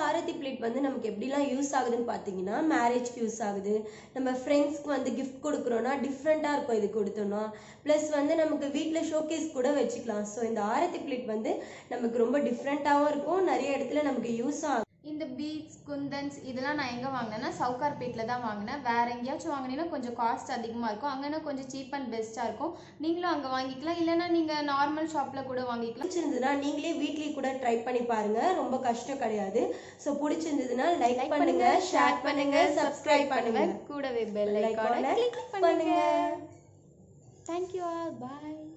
ஆரத்தி plate வந்து நமக்கு எப்படிலாம் யூஸ் ஆகுதுன்னு பார்த்தீங்கன்னா மேரேஜ்க்கு யூஸ் ஆகுது நம்ம ஃப்ரெண்ட்ஸ்க்கு வந்து கிஃப்ட் கொடுக்குறோன்னா டிஃப்ரெண்ட்டாக இருக்கும் இது கொடுத்தோன்னா ப்ளஸ் வந்து நமக்கு வீட்டில் ஷோகேஸ் கூட வச்சுக்கலாம் ஸோ இந்த ஆரத்தி பிளேட் வந்து நமக்கு ரொம்ப டிஃப்ரெண்ட்டாகவும் இருக்கும் நிறைய இடத்துல நமக்கு யூஸ் ஆகும் இந்த பீட்ஸ் குந்தன்ஸ் இதெல்லாம் நான் எங்கே வாங்கினேன்னா சவுகார்பேட்டில் தான் வாங்கினேன் வேற எங்கேயாச்சும் வாங்கினீங்கன்னா கொஞ்சம் காஸ்ட் அதிகமாக இருக்கும் அங்கன்னா கொஞ்சம் சீப் அண்ட் பெஸ்ட்டாக இருக்கும் நீங்களும் அங்கே வாங்கிக்கலாம் இல்லைன்னா நீங்கள் நார்மல் ஷாப்பில் கூட வாங்கிக்கலாம் பிடிச்சிருந்ததுன்னா நீங்களே வீட்லயே கூட ட்ரை பண்ணி பாருங்க ரொம்ப கஷ்டம் கிடையாது ஸோ பிடிச்சிருந்ததுன்னா லைக் பண்ணுங்க ஷேர் பண்ணுங்க சப்ஸ்கிரைப் பண்ணுங்க கூடவே பெல் Like ஐக்கானை பண்ண கிளிக் பண்ணுங்க. பண்ணுங்க தேங்க்யூ ஆல் பாய்